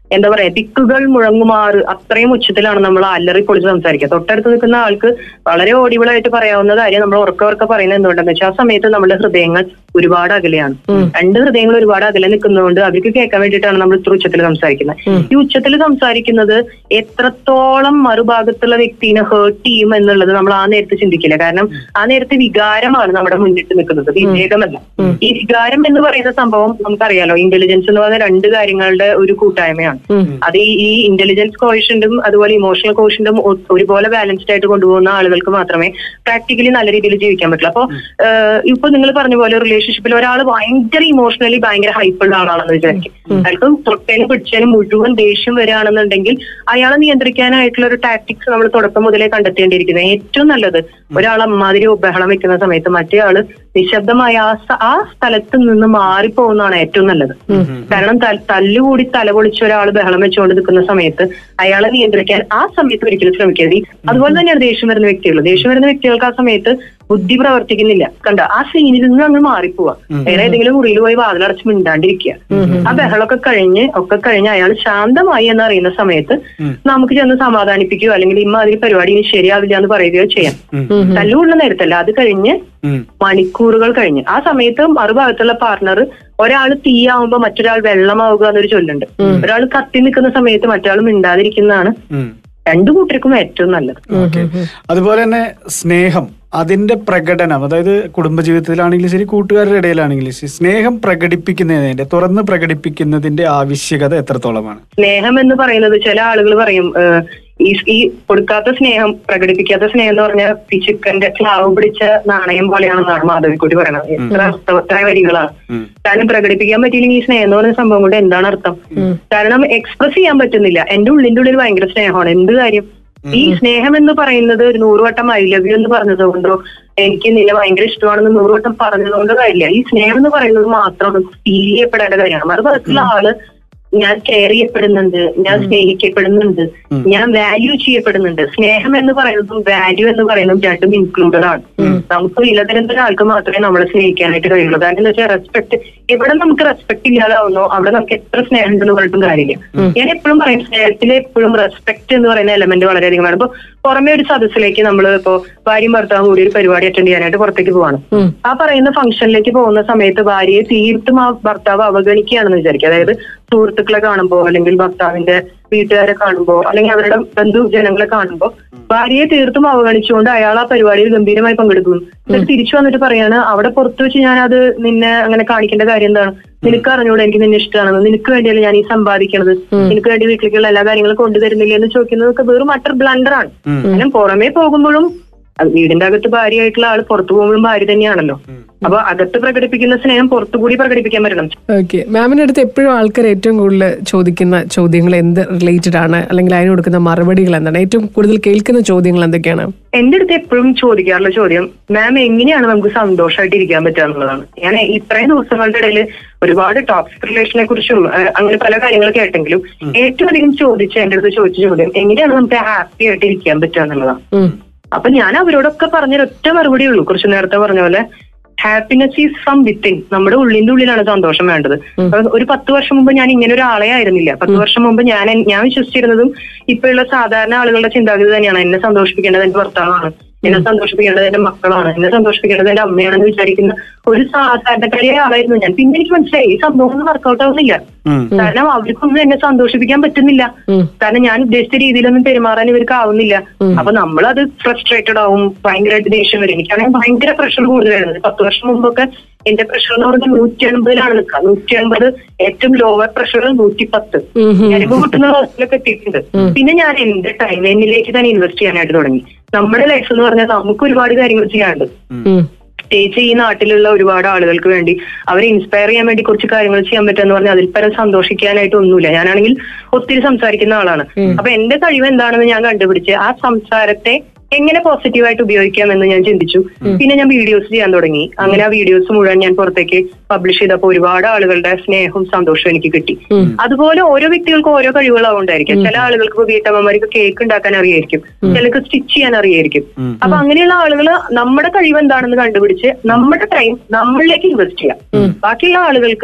എന്താ പറയാ ദിക്കുകൾ മുഴങ്ങുമാറ് അത്രയും ഉച്ചത്തിലാണ് നമ്മൾ അല്ലറി പൊളിച്ച് സംസാരിക്കുക തൊട്ടടുത്ത് നിൽക്കുന്ന ആൾക്ക് വളരെ ഓഡിബിളായിട്ട് പറയാവുന്ന കാര്യം നമ്മൾ ഉറക്ക ഉറക്ക പറയുന്നത് എന്തുകൊണ്ടെന്ന് വെച്ചാൽ ആ സമയത്ത് നമ്മുടെ ഹൃദയങ്ങൾ ഒരുപാട് അകലെയാണ് രണ്ട് ഹൃദയങ്ങൾ ഒരുപാട് അകലെ നിൽക്കുന്നതുകൊണ്ട് അവർക്ക് കേൾക്കാൻ വേണ്ടിയിട്ടാണ് നമ്മൾ ഇത്ര ഉച്ചത്തിൽ സംസാരിക്കുന്നത് ഈ ഉച്ചത്തിൽ സംസാരിക്കുന്നത് എത്രത്തോളം മറുഭാഗത്തുള്ള വ്യക്തിനെ ഹേർട്ട് ചെയ്യും എന്നുള്ളത് നമ്മൾ ആ നേരത്ത് ചിന്തിക്കില്ല കാരണം ആ നേരത്തെ വികാരമാണ് നമ്മുടെ മുന്നിട്ട് നിൽക്കുന്നത് വിവേകമല്ല ഈ വികാരം എന്ന് പറയുന്ന സംഭവം നമുക്കറിയാലോ ഇന്റലിജൻസ് എന്ന് പറയുന്ന രണ്ട് കാര്യങ്ങളുടെ ഒരു കൂട്ടായ്മയാണ് അത് ഈ- ഈ ഇന്റലിജൻസ് കോഷ്യന്റും അതുപോലെ ഇമോഷണൽ കോഷ്യന്റും ഒരുപോലെ ബാലൻസ്ഡ് ആയിട്ട് കൊണ്ടുപോകുന്ന ആളുകൾക്ക് മാത്രമേ പ്രാക്ടിക്കലി നല്ല രീതിയിൽ ജീവിക്കാൻ പറ്റുള്ളൂ അപ്പൊ ഇപ്പൊ നിങ്ങൾ പറഞ്ഞ പോലെ റിലേഷൻഷിപ്പിൽ ഒരാൾ ഭയങ്കര ഇമോഷണലി ഭയങ്കര ഹൈപ്പുള്ള ആളാണെന്ന് വിചാരിക്കും അയാൾക്ക് തൊട്ടേനും പിടിച്ചതിനും മുഴുവൻ ദേഷ്യം വരികയാണെന്നുണ്ടെങ്കിൽ അയാളെ നിയന്ത്രിക്കാനായിട്ടുള്ള ഒരു ടാക്ടിക്സ് നമ്മൾ തുടക്കം മുതലേ കണ്ടെത്തേണ്ടിയിരിക്കുന്നത് ഏറ്റവും നല്ലത് ഒരാൾ അമ്മാതിരി ബഹളം വെക്കുന്ന സമയത്ത് മറ്റേ ആള് നിശബ്ദമായ ആ സ്ഥ- ആ സ്ഥലത്ത് നിന്ന് മാറിപ്പോകുന്നതാണ് ഏറ്റവും നല്ലത് കാരണം ത- തല്ലുകൂടി തലപൊളിച്ച് ഒരാൾ ബഹളം വെച്ചുകൊണ്ട് നിൽക്കുന്ന സമയത്ത് അയാളെ നിയന്ത്രിക്കാൻ ആ സമയത്ത് ഒരിക്കലും ശ്രമിക്കരുത് ഈ- അതുപോലെ തന്നെയാണ് ദേഷ്യം വരുന്ന വ്യക്തികൾ ദേഷ്യം വരുന്ന വ്യക്തികൾക്ക് ആ സമയത്ത് ബുദ്ധി പ്രവർത്തിക്കുന്നില്ല കണ്ട ആ സീനിൽ നിന്ന് അങ്ങ് മാറിപ്പോവാ വേറെ ഏതെങ്കിലും മുറിയിൽ പോയി വാതിലടച്ച് മിണ്ടാണ്ടിരിക്കുക ആ ബഹളമൊക്കെ കഴിഞ്ഞ് ഒക്കെ കഴിഞ്ഞ് അയാൾ ശാന്തമായി എന്ന് അറിയുന്ന സമയത്ത് നമുക്ക് ചെന്ന് സമാധാനിപ്പിക്കുകയോ അല്ലെങ്കിൽ ഇമ്മാതിരി പരിപാടി ഇനി ശരിയാവില്ല എന്ന് പറയുകയോ ചെയ്യാം തല്ലുകൊള്ളുന്ന നേരത്തല്ല അത് കഴിഞ്ഞ് ഉം. മണിക്കൂറുകൾ കഴിഞ്ഞ് ആ സമയത്ത് മറുഭാഗത്തുള്ള പാർട്ണർ ഒരാൾ തീയാവുമ്പോ മറ്റൊരാൾ വെള്ളമാവുക എന്നൊരു ചൊല്ലുണ്ട് ഒരാൾ കത്തി നിൽക്കുന്ന സമയത്ത് മറ്റൊരാൾ മിണ്ടാതിരിക്കുന്നതാണ് ഉം. രണ്ടു കൂട്ടർക്കും ഏറ്റവും നല്ലത് ഓക്കെ അതുപോലെ തന്നെ സ്നേഹം അതിന്റെ പ്രകടനം അതായത് കുടുംബജീവിതത്തിലാണെങ്കിലും ശരി കൂട്ടുകാരുടെ ഇടയിലാണെങ്കിലും ശരി സ്നേഹം പ്രകടിപ്പിക്കുന്നതിന്റെ തുറന്ന് പ്രകടിപ്പിക്കുന്നതിന്റെ ആവശ്യകത എത്രത്തോളമാണ് സ്നേഹം എന്ന് പറയുന്നത് ചില ആളുകൾ പറയും ഏഹ്, ഈ ഈ കൊടുക്കാത്ത സ്നേഹം പ്രകടിപ്പിക്കാത്ത സ്നേഹം എന്ന് പറഞ്ഞാൽ പിശുക്കന്റെ ക്ലാവ് പിടിച്ച നാണയം പോലെയാണെന്നാണ് മാധവിക്കുട്ടി പറയുന്നത് എത്ര അർത്ഥവത്തായ വരികളാണ് ഉം. കാരണം പ്രകടിപ്പിക്കാൻ പറ്റിയില്ലെങ്കിൽ ഈ സ്നേഹം എന്ന് പറയുന്ന സംഭവം കൊണ്ട് എന്താണ് അർത്ഥം കാരണം എക്സ്പ്രസ് ചെയ്യാൻ പറ്റുന്നില്ല എന്റെ ഉള്ളിന്റെ ഉള്ളിൽ ഭയങ്കര സ്നേഹമാണ് എന്ത് കാര്യം ഈ സ്നേഹം എന്ന് പറയുന്നത് ഒരു നൂറുവട്ടം ഐ ലവ് യു എന്ന് പറഞ്ഞത് കൊണ്ടോ എനിക്ക് നിന്നെ ഭയങ്കര ഇഷ്ടമാണെന്ന് നൂറുവട്ടം പറഞ്ഞത് കൊണ്ടോ കാര്യമില്ല ഈ സ്നേഹം എന്ന് പറയുന്നത് മാത്രം ഫീൽ ചെയ്യപ്പെടേണ്ട കാര്യമാണ് മറുപുറത്തുള്ള ആള് ഞാൻ കെയർ ചെയ്യപ്പെടുന്നുണ്ട് ഞാൻ സ്നേഹിക്കപ്പെടുന്നുണ്ട് ഞാൻ വാല്യൂ ചെയ്യപ്പെടുന്നുണ്ട് സ്നേഹം എന്ന് പറയുന്നതും വാല്യൂ എന്ന് പറയുന്നതും രണ്ടും ഇൻക്ലൂഡഡ് ആണ് നമുക്ക് വിലതരം ഒരാൾക്ക് മാത്രമേ നമ്മളെ സ്നേഹിക്കാനായിട്ട് കഴിയുള്ളൂ കാരണം എന്താ വെച്ചാൽ റെസ്പെക്ട് എവിടെ നമുക്ക് റെസ്പെക്ട് ഇല്ലാതാവുന്നോ അവിടെ നമുക്ക് എത്ര സ്നേഹം ഉണ്ടെന്ന് പറഞ്ഞിട്ടും കാര്യമില്ല ഞാൻ എപ്പോഴും പറയും സ്നേഹത്തിൽ എപ്പോഴും റെസ്പെക്ട് എന്ന് പറയുന്ന എലമെന്റ് വളരെയധികം വേണം ഇപ്പൊ പുറമെ ഒരു സദസ്സിലേക്ക് നമ്മൾ ഇപ്പോ ഭാര്യയും ഭർത്താവും കൂടി ഒരു പരിപാടി അറ്റൻഡ് ചെയ്യാനായിട്ട് പുറത്തേക്ക് പോവാണ് ആ പറയുന്ന ഫംഗ്ഷനിലേക്ക് പോകുന്ന സമയത്ത് ഭാര്യയെ തീർത്തും ആ ഭർത്താവ് അവഗണിക്കുകയാണെന്ന് വിചാരിക്കുക അതായത് സുഹൃത്തുക്കളെ കാണുമ്പോ അല്ലെങ്കിൽ ഭർത്താവിന്റെ വീട്ടുകാരെ കാണുമ്പോ അല്ലെങ്കിൽ അവരുടെ ബന്ധുജനങ്ങളെ കാണുമ്പോ ഭാര്യയെ തീർത്തും അവഗണിച്ചുകൊണ്ട് അയാൾ ആ പരിപാടിയിൽ ഗംഭീരമായി പങ്കെടുക്കുന്നു എന്നിട്ട് തിരിച്ചു വന്നിട്ട് പറയാണ് അവിടെ പുറത്തു വെച്ച് ഞാൻ അത് നിന്നെ അങ്ങനെ കാണിക്കേണ്ട കാര്യം എന്താണ് നിനക്ക് അറിഞ്ഞൂടെ എനിക്ക് നിന്നെ ഇഷ്ടമാണെന്ന് നിനക്ക് വേണ്ടിയല്ല ഞാൻ ഈ സമ്പാദിക്കണത് നിനക്ക് വേണ്ടി വീട്ടിലേക്കുള്ള എല്ലാ കാര്യങ്ങളും കൊണ്ടുതരുന്നില്ല എന്ന് ചോദിക്കുന്നതൊക്കെ വെറും അട്ടർ ബ്ലണ്ടർ ആണ് കാരണം പുറമേ പോകുമ്പോഴും അത് വീടിന്റെ അകത്ത് ഭാര്യയായിട്ടുള്ള ആള് പുറത്തു പോകുമ്പോഴും ഭാര്യ തന്നെയാണല്ലോ അപ്പൊ അകത്ത് പ്രകടിപ്പിക്കുന്ന സ്നേഹം പുറത്തുകൂടി പ്രകടിപ്പിക്കാൻ പറ്റണം ഓക്കെ മാമിന്റെ അടുത്ത് എപ്പോഴും ആൾക്കാർ ഏറ്റവും കൂടുതൽ ചോദിക്കുന്ന ചോദ്യങ്ങൾ എന്ത് റിലേറ്റഡ് ആണ് അല്ലെങ്കിൽ അതിന് കൊടുക്കുന്ന മറുപടികൾ എന്താണ് ഏറ്റവും കൂടുതൽ കേൾക്കുന്ന ചോദ്യങ്ങൾ എന്തൊക്കെയാണ് എന്റെ അടുത്ത് എപ്പോഴും ചോദിക്കാറുള്ള ചോദ്യം മാം എങ്ങനെയാണ് നമുക്ക് സന്തോഷമായിട്ട് ഇരിക്കാൻ പറ്റുക എന്നുള്ളതാണ് ഞാൻ ഇത്രയും ദിവസങ്ങളുടെ ഇടയിൽ ഒരുപാട് ടോക്സിക് റിലേഷനെ കുറിച്ചും അഹ് അങ്ങനെ പല കാര്യങ്ങൾ കേട്ടെങ്കിലും ഏറ്റവും അധികം ചോദിച്ച എന്റെ അടുത്ത് ചോദിച്ച ചോദ്യം എങ്ങനെയാണ് നമുക്ക് ഹാപ്പി ആയിട്ട് ഇരിക്കാൻ പറ്റുക എന്നുള്ളതാണ് ഉം. അപ്പൊ ഞാൻ അവരോടൊക്കെ പറഞ്ഞ ഒറ്റ മറുപടി ഉള്ളൂ കുറച്ച് നേരത്തെ പറഞ്ഞ പോലെ ഹാപ്പിനെസ് ഈസ് ഫ്രം വിത്തിൻ നമ്മുടെ ഉള്ളിന്റെ ഉള്ളിലാണ് സന്തോഷം വേണ്ടത് അപ്പൊ ഒരു പത്ത് വർഷം മുമ്പ് ഞാൻ ഇങ്ങനെ ഒരു ആളെ ആയിരുന്നില്ല പത്ത് വർഷം മുമ്പ് ഞാൻ ഞാൻ വിശ്വസിച്ചിരുന്നതും ഇപ്പോഴുള്ള സാധാരണ ആളുകളുടെ ചിന്താഗതി തന്നെയാണ് എന്നെ സന്തോഷിപ്പിക്കേണ്ടത് എന്റെ ഭർത്താവാണ് എന്നെ സന്തോഷിപ്പിക്കേണ്ടത് എന്റെ മക്കളാണ് എന്നെ സന്തോഷിപ്പിക്കേണ്ടത് എന്റെ അമ്മയാണെന്ന് വിചാരിക്കുന്ന ഒരു സാധാരണക്കാരിയായ ആളായിരുന്നു ഞാൻ പിന്നെ എനിക്ക് മനസ്സിലായി ഈ സംഭവം ഒന്നും വർക്കൗട്ട് ആവുന്നില്ല ഉം. കാരണം അവർക്കൊന്നും എന്നെ സന്തോഷിപ്പിക്കാൻ പറ്റുന്നില്ല കാരണം ഞാൻ ഉദ്ദേശിച്ച രീതിയിലൊന്നും പെരുമാറാൻ ഇവർക്ക് ആവുന്നില്ല അപ്പൊ നമ്മളത് ഫ്രസ്ട്രേറ്റഡ് ആവും ഭയങ്കരമായിട്ട് ദേഷ്യം വരും എനിക്കാണെങ്കിൽ ഭയങ്കര പ്രഷർ കൂടുതലായിരുന്നു പത്ത് വർഷം മുമ്പൊക്കെ എന്റെ പ്രഷർ എന്ന് പറഞ്ഞാൽ നൂറ്റി എൺപതിലാണ് നിൽക്കുക നൂറ്റി എൺപത് ഏറ്റവും ലോവർ പ്രഷർ നൂറ്റി പത്ത് ഞാനിപ്പോ കിട്ടുന്ന ഹോസ്പിറ്റലൊക്കെ എത്തിയിട്ടുണ്ട് പിന്നെ ഞാൻ എന്റെ ടൈം എന്നിലേക്ക് തന്നെ ഇൻവെസ്റ്റ് ചെയ്യാനായിട്ട് തുടങ്ങി നമ്മുടെ ലൈഫ് എന്ന് പറഞ്ഞാൽ നമുക്ക് ഒരുപാട് കാര്യങ്ങൾ ചെയ്യാനുണ്ട് ഉം. പ്രത്യേകിച്ച് ഈ നാട്ടിലുള്ള ഒരുപാട് ആളുകൾക്ക് വേണ്ടി അവരെ ഇൻസ്പയർ ചെയ്യാൻ വേണ്ടി കുറച്ച് കാര്യങ്ങൾ ചെയ്യാൻ പറ്റുമെന്ന് പറഞ്ഞാൽ അതിൽ പരം സന്തോഷിക്കാനായിട്ട് ഒന്നുമില്ല ഞാനാണെങ്കിൽ ഒത്തിരി സംസാരിക്കുന്ന ആളാണ് അപ്പൊ എന്റെ കഴിവ് എന്താണെന്ന് ഞാൻ കണ്ടുപിടിച്ച് ആ സംസാരത്തെ എങ്ങനെ പോസിറ്റീവായിട്ട് ഉപയോഗിക്കാമെന്ന് ഞാൻ ചിന്തിച്ചു പിന്നെ ഞാൻ വീഡിയോസ് ചെയ്യാൻ തുടങ്ങി അങ്ങനെ ആ വീഡിയോസ് മുഴുവൻ ഞാൻ പുറത്തേക്ക് പബ്ലിഷ് ചെയ്തപ്പോൾ ഒരുപാട് ആളുകളുടെ സ്നേഹവും സന്തോഷവും എനിക്ക് കിട്ടി അതുപോലെ ഓരോ വ്യക്തികൾക്കും ഓരോ കഴിവുകളാവുണ്ടായിരിക്കും ചില ആളുകൾക്ക് ഇപ്പൊ വീട്ടമ്മമാർക്ക് കേക്ക് ഉണ്ടാക്കാൻ അറിയായിരിക്കും ചിലർക്ക് സ്റ്റിച്ച് ചെയ്യാൻ അറിയായിരിക്കും അപ്പൊ അങ്ങനെയുള്ള ആളുകൾ നമ്മുടെ കഴിവ് എന്താണെന്ന് കണ്ടുപിടിച്ച് നമ്മുടെ ടൈം നമ്മളിലേക്ക് ഇൻവെസ്റ്റ് ചെയ്യാം ബാക്കിയുള്ള ആളുകൾക്ക്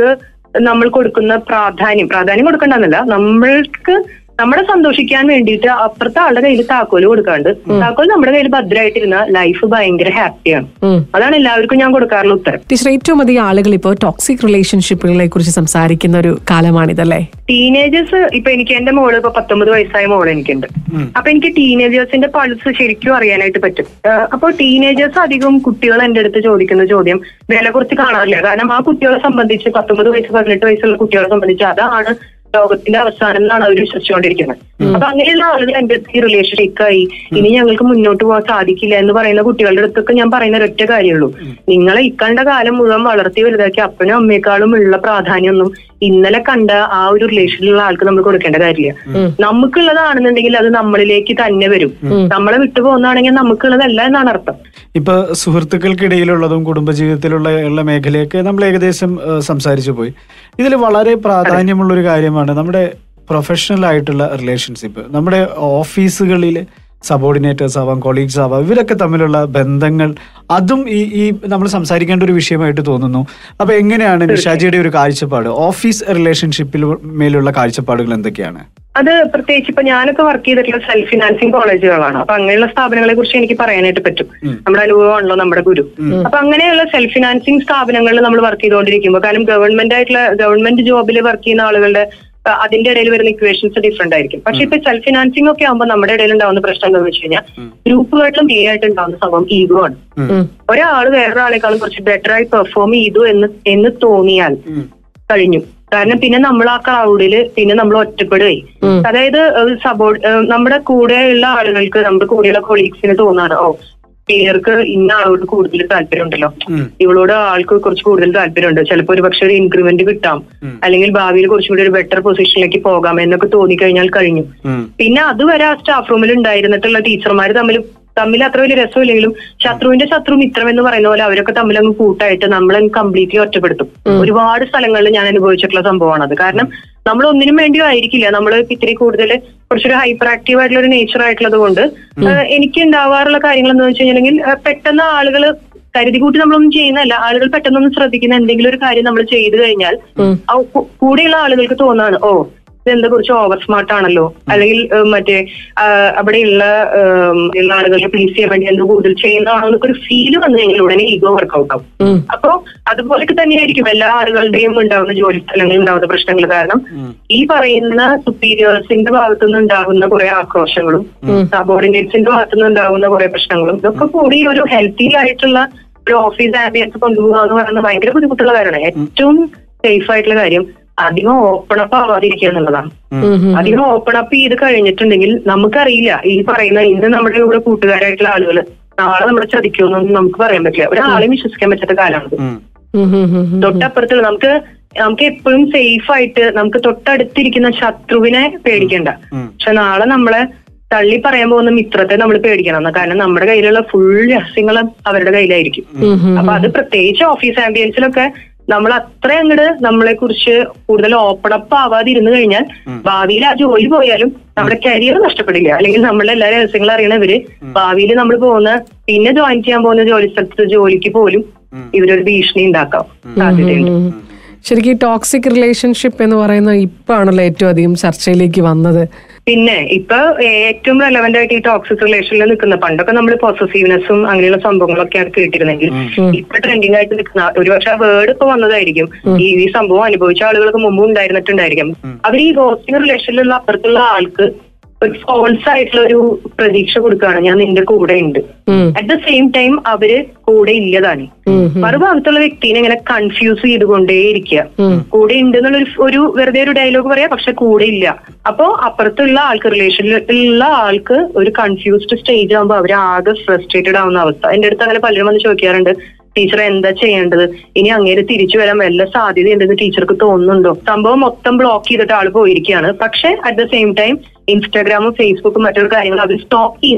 നമ്മൾ കൊടുക്കുന്ന പ്രാധാന്യം പ്രാധാന്യം കൊടുക്കണ്ടെന്നല്ല നമ്മൾക്ക് നമ്മളെ സന്തോഷിക്കാൻ വേണ്ടിയിട്ട് അപ്പുറത്തെ ആളുടെ കയ്യിൽ താക്കോല് കൊടുക്കാണ്ട് താക്കോൽ നമ്മുടെ കയ്യിൽ ഭദ്രമായിട്ടിരുന്ന ലൈഫ് ഭയങ്കര ഹാപ്പിയാണ് ഉം. അതാണ് എല്ലാവർക്കും ഞാൻ കൊടുക്കാറുള്ള ഉത്തരം ടീച്ചർ ഏറ്റവും അധികം ആളുകൾ ഇപ്പോൾ ടോക്സിക് റിലേഷൻഷിപ്പുകളെ കുറിച്ച് സംസാരിക്കുന്ന ഒരു കാലമാണിതല്ലേ ടീനേജേഴ്സ് ഇപ്പൊ എനിക്ക് എന്റെ മോള് ഇപ്പൊ പത്തൊമ്പത് വയസ്സായ മോള് എനിക്കുണ്ട് അപ്പൊ എനിക്ക് ടീനേജേഴ്സിന്റെ പൾസ് ശരിക്കും അറിയാനായിട്ട് പറ്റും ആഹ് അപ്പൊ ടീനേജേഴ്സ് അധികം കുട്ടികൾ എന്റെ അടുത്ത് ചോദിക്കുന്ന ചോദ്യം വില കുറിച്ച് കാണാറില്ല കാരണം ആ കുട്ടികളെ സംബന്ധിച്ച് പത്തൊമ്പത് വയസ്സ് പതിനെട്ട് വയസ്സുള്ള കുട്ടികളെ സംബന്ധിച്ച് അതാണ് ലോകത്തിന്റെ അവസാനം എന്നാണ് അവർ വിശ്വസിച്ചുകൊണ്ടിരിക്കുന്നത് അപ്പൊ അങ്ങനെയുള്ള ആളുകൾ എന്റെ അടുത്ത് ഈ റിലേഷൻഷിപ്പ് ആയി ഇനി ഞങ്ങൾക്ക് മുന്നോട്ട് പോകാൻ സാധിക്കില്ല എന്ന് പറയുന്ന കുട്ടികളുടെ അടുത്തൊക്കെ ഞാൻ പറയുന്ന ഒരൊറ്റ കാര്യമുള്ളൂ നിങ്ങളെ ഇക്കണ്ട കാലം മുഴുവൻ വളർത്തി വലുതാക്കി അപ്പനും അമ്മയെക്കാളും ഉള്ള പ്രാധാന്യമൊന്നും ഇന്നലെ കണ്ട ആ ഒരു റിലേഷനിലുള്ള ആൾക്ക് നമ്മൾ കൊടുക്കേണ്ട കാര്യമില്ല നമുക്കുള്ളതാണെന്നുണ്ടെങ്കിൽ അത് നമ്മളിലേക്ക് തന്നെ വരും നമ്മളെ വിട്ടു പോകുന്നതാണെങ്കിൽ നമുക്കുള്ളതല്ല എന്നാണ് അർത്ഥം ഇപ്പൊ സുഹൃത്തുക്കൾക്കിടയിലുള്ളതും കുടുംബജീവിതത്തിലുള്ള ഉള്ള മേഖലയൊക്കെ നമ്മൾ ഏകദേശം ആ, സംസാരിച്ചു പോയി ഇതിൽ വളരെ പ്രാധാന്യമുള്ള ഒരു കാര്യമാണ് നമ്മുടെ പ്രൊഫഷണൽ ആയിട്ടുള്ള റിലേഷൻഷിപ്പ് നമ്മുടെ ഓഫീസുകളിൽ സബോർഡിനേറ്റേഴ്സ് ആവാം കൊളീഗ്സ് ആവാം ഇവരൊക്കെ തമ്മിലുള്ള ബന്ധങ്ങൾ അതും ഈ ഈ നമ്മൾ സംസാരിക്കേണ്ട ഒരു വിഷയമായിട്ട് തോന്നുന്നു അപ്പൊ എങ്ങനെയാണ് നിഷാജിയുടെ ഒരു കാഴ്ചപ്പാട് ഓഫീസ് റിലേഷൻഷിപ്പിൽ മേലുള്ള കാഴ്ചപ്പാടുകൾ എന്തൊക്കെയാണ് അത് പ്രത്യേകിച്ച് ഇപ്പൊ ഞാനൊക്കെ വർക്ക് ചെയ്തിട്ടുള്ള സെൽഫ് ഫിനാൻസിങ് കോളേജുകളാണ് അപ്പൊ അങ്ങനെയുള്ള സ്ഥാപനങ്ങളെ കുറിച്ച് എനിക്ക് പറയാനായിട്ട് പറ്റും നമ്മുടെ അനുഭവമാണല്ലോ നമ്മുടെ ഗുരു അപ്പൊ അങ്ങനെയുള്ള സെൽഫ് ഫിനാൻസിങ് സ്ഥാപനങ്ങളിൽ നമ്മൾ വർക്ക് ചെയ്തുകൊണ്ടിരിക്കുമ്പോൾ കാരണം ഗവൺമെന്റ് ആയിട്ടുള്ള ഗവൺമെന്റ് ജോബിൽ വർക്ക് ചെയ്യുന്ന ആളുകളുടെ അഹ് അതിന്റെ ഇടയിൽ വരുന്ന ഇക്വേഷൻസ് ഡിഫറെന്റ് ആയിരിക്കും പക്ഷെ ഇപ്പൊ സെൽഫ് ഫിനാൻസിങ് ഒക്കെ ആകുമ്പോൾ നമ്മുടെ ഇടയിൽ ഉണ്ടാവുന്ന പ്രശ്നം എന്താണെന്ന് വെച്ച് കഴിഞ്ഞാൽ ഗ്രൂപ്പുകളിലും മെയിൻ ആയിട്ട് ഉണ്ടാവുന്ന സംഭവം ഈഗോ ആണ് ഒരാൾ വേറൊരാളെക്കാളും കുറച്ച് ബെറ്റർ ആയി പെർഫോം ചെയ്തു എന്ന് എന്ന് തോന്നിയാൽ കഴിഞ്ഞു കാരണം പിന്നെ നമ്മൾ ആ ക്രൗഡില് പിന്നെ നമ്മൾ ഒറ്റപ്പെടുകയായി അതായത് സബോ നമ്മുടെ കൂടെയുള്ള ആളുകൾക്ക് നമ്മുടെ കൂടെയുള്ള കൊളീഗ്സിന് തോന്നാണ് ഓ പേർക്ക് ഇന്ന ആളോട് കൂടുതൽ താല്പര്യം ഉണ്ടല്ലോ ഇവളോട് ആൾക്ക് കുറച്ച് കൂടുതൽ താല്പര്യമുണ്ട് ചിലപ്പോൾ ഒരു പക്ഷെ ഒരു ഇൻക്രിമെന്റ് കിട്ടാം അല്ലെങ്കിൽ ഭാവിയിൽ കുറച്ചുകൂടി ഒരു ബെറ്റർ പൊസിഷനിലേക്ക് പോകാം എന്നൊക്കെ തോന്നിക്കഴിഞ്ഞാൽ കഴിഞ്ഞു പിന്നെ അതുവരെ ആ സ്റ്റാഫ് റൂമിൽ ഉണ്ടായിരുന്നിട്ടുള്ള ടീച്ചർമാർ തമ്മിൽ തമ്മിൽ അത്ര വലിയ രസമില്ലെങ്കിലും ശത്രുവിന്റെ ശത്രു മിത്രം എന്ന് പറയുന്ന പോലെ അവരൊക്കെ തമ്മിൽ അങ്ങ് കൂട്ടായിട്ട് നമ്മളെ കംപ്ലീറ്റ്ലി ഒറ്റപ്പെടുത്തും ഒരുപാട് സ്ഥലങ്ങളിൽ ഞാൻ അനുഭവിച്ചിട്ടുള്ള സംഭവമാണ് അത് കാരണം നമ്മൾ ഒന്നിനും വേണ്ടിയും ആയിരിക്കില്ല നമ്മൾ ഇത്തിരി കൂടുതൽ കുറച്ചൊരു ഹൈപ്പർ ആക്റ്റീവ് ആയിട്ടുള്ള ഒരു നേച്ചർ ആയിട്ടുള്ളത് കൊണ്ട് ഏഹ് എനിക്ക് ഉണ്ടാവാറുള്ള കാര്യങ്ങൾ എന്ന് വെച്ച് കഴിഞ്ഞിട്ടുണ്ടെങ്കിൽ ഏഹ് പെട്ടെന്ന് ആളുകൾ കരുതി കൂട്ടി നമ്മളൊന്നും ചെയ്യുന്നതല്ല ആളുകൾ പെട്ടെന്നൊന്നും ശ്രദ്ധിക്കുന്ന എന്തെങ്കിലും ഒരു കാര്യം നമ്മൾ ചെയ്തു കഴിഞ്ഞാൽ ആ കൂ- കൂടെയുള്ള ആളുകൾക്ക് തോന്നാണ് ഓ ഇതെന്താ കുറച്ച് ഓവർ സ്മാർട്ട് ആണല്ലോ അല്ലെങ്കിൽ ഏഹ്, മറ്റേ ആ, അവിടെയുള്ള ഏഹ്, ഉള്ള ആളുകളെ പ്ലീസ് ചെയ്യാൻ വേണ്ടി എന്തോ കൂടുതൽ ചെയ്യുന്നതാണോ എന്നൊക്കെ ഒരു ഫീല് വന്നു കഴിഞ്ഞാൽ ഉടനെ ഈഗോ വർക്കൗട്ട് ആവും അപ്പോ അതുപോലൊക്കെ തന്നെയായിരിക്കും എല്ലാ ആളുകളുടെയും ഉണ്ടാവുന്ന ജോലി സ്ഥലങ്ങളിൽ ഉണ്ടാവുന്ന പ്രശ്നങ്ങൾ കാരണം ഈ പറയുന്ന സുപ്പീരിയേഴ്സിന്റെ ഭാഗത്തുനിന്ന് ഉണ്ടാകുന്ന കുറെ ആക്രോശങ്ങളും സബോർഡിനേറ്റ്സിന്റെ ഭാഗത്തുനിന്ന് ഉണ്ടാകുന്ന കുറെ പ്രശ്നങ്ങളും ഇതൊക്കെ കൂടി ഒരു ഹെൽത്തി ആയിട്ടുള്ള ഒരു ഓഫീസ് ആംബിയൻസ് കൊണ്ടുപോകുക എന്ന് പറയുന്നത് ഭയങ്കര ബുദ്ധിമുട്ടുള്ള കാര്യമാണ് ഏറ്റവും സേഫ് ആയിട്ടുള്ള കാര്യം അധികം ഓപ്പൺ അപ്പ് ആവാതിരിക്കുക എന്നുള്ളതാണ് അധികം ഓപ്പൺ അപ്പ് ചെയ്ത് കഴിഞ്ഞിട്ടുണ്ടെങ്കിൽ നമുക്കറിയില്ല ഈ പറയുന്ന ഇന്ന് നമ്മുടെ കൂടെ കൂട്ടുകാരായിട്ടുള്ള ആളുകൾ നാളെ നമ്മളെ ചതിക്കുമെന്നൊന്നും നമുക്ക് പറയാൻ പറ്റില്ല ഒരാളെയും വിശ്വസിക്കാൻ പറ്റാത്ത കാലമാണത് തൊട്ടപ്പുറത്തുള്ള നമുക്ക് നമുക്ക് എപ്പോഴും സേഫ് ആയിട്ട് നമുക്ക് തൊട്ടടുത്തിരിക്കുന്ന ശത്രുവിനെ പേടിക്കണ്ട പക്ഷെ നാളെ നമ്മളെ തള്ളി പറയാൻ പോകുന്ന മിത്രത്തെ നമ്മൾ പേടിക്കണം കാരണം നമ്മുടെ കയ്യിലുള്ള ഫുൾ രഹസ്യങ്ങൾ അവരുടെ കയ്യിലായിരിക്കും അപ്പൊ അത് പ്രത്യേകിച്ച് ഓഫീസ് ആംബിയൻസിലൊക്കെ നമ്മൾ അത്ര അങ്ങോട്ട് നമ്മളെ കുറിച്ച് കൂടുതൽ ഓപ്പൺ അപ്പ് ആവാതിരുന്നു കഴിഞ്ഞാൽ ഭാവിയിൽ ആ ജോലി പോയാലും നമ്മുടെ കരിയർ നഷ്ടപ്പെടില്ല അല്ലെങ്കിൽ നമ്മളെ എല്ലാ രഹസ്യങ്ങളും അറിയണവര് ഭാവിയിൽ നമ്മൾ പോകുന്ന പിന്നെ ജോയിൻ ചെയ്യാൻ പോകുന്ന ജോലി സ്ഥലത്ത് ജോലിക്ക് പോലും ഇവരൊരു ഭീഷണി ഉണ്ടാക്കാം സാധ്യതയുണ്ട് ശരിക്കും ടോക്സിക് റിലേഷൻഷിപ്പ് എന്ന് പറയുന്ന ഇപ്പാണല്ലോ ഏറ്റവും അധികം ചർച്ചയിലേക്ക് വന്നത് പിന്നെ ഇപ്പൊ ഏറ്റവും റെലവെന്റ് ആയിട്ട് ഈ ടോക്സിക് റിലേഷനിൽ നിൽക്കുന്ന പണ്ടൊക്കെ നമ്മൾ പോസസീവ്നെസ്സും അങ്ങനെയുള്ള സംഭവങ്ങളൊക്കെയാണ് കേട്ടിരുന്നെങ്കിൽ ഇപ്പൊ ട്രെൻഡിങ് ആയിട്ട് നിൽക്കുന്ന ഒരുപക്ഷെ ആ വേർഡ് ഇപ്പൊ വന്നതായിരിക്കും ഈ ഈ സംഭവം അനുഭവിച്ച ആളുകൾക്ക് മുമ്പ് ഉണ്ടായിരുന്നിട്ടുണ്ടായിരിക്കും അവർ ഈ ഗോസ്റ്റിംഗ് റിലേഷനിലുള്ള അപ്പുറത്തുള്ള ആൾക്ക് ഒരു ഫോൾസ് ആയിട്ടുള്ള ഒരു പ്രതീക്ഷ കൊടുക്കുകയാണ് ഞാൻ നിന്റെ കൂടെ ഉണ്ട് അറ്റ് ദ സെയിം ടൈം അവര് കൂടെ ഇല്ലതാണ് മറുഭാഗത്തുള്ള വ്യക്തിനെ ഇങ്ങനെ കൺഫ്യൂസ് ചെയ്തുകൊണ്ടേയിരിക്കുക കൂടെ ഉണ്ട് എന്നുള്ളൊരു ഒരു വെറുതെ ഒരു ഡയലോഗ് പറയാ പക്ഷെ കൂടെ ഇല്ല അപ്പോ അപ്പുറത്തുള്ള ആൾക്ക് റിലേഷനിലുള്ള ആൾക്ക് ഒരു കൺഫ്യൂസ്ഡ് സ്റ്റേജ് ആകുമ്പോൾ അവർ ആകെ ഫ്രസ്ട്രേറ്റഡ് ആവുന്ന അവസ്ഥ എന്റെ അടുത്ത് അങ്ങനെ പലരും വന്ന് ചോദിക്കാറുണ്ട് ടീച്ചർ എന്താ ചെയ്യേണ്ടത് ഇനി അങ്ങേര് തിരിച്ചു വരാൻ വല്ല സാധ്യതയുണ്ടെന്ന് ടീച്ചർക്ക് തോന്നുന്നുണ്ടോ സംഭവം മൊത്തം ബ്ലോക്ക് ചെയ്തിട്ട് ആള് പോയിരിക്കുകയാണ് പക്ഷെ അറ്റ് ദ സെയിം ടൈം ഇൻസ്റ്റാഗ്രാമും ഫേസ്ബുക്കും മറ്റൊരു കാര്യങ്ങളും അവർ സ്റ്റോപ്പ് ചെയ്യുന്നുണ്ട്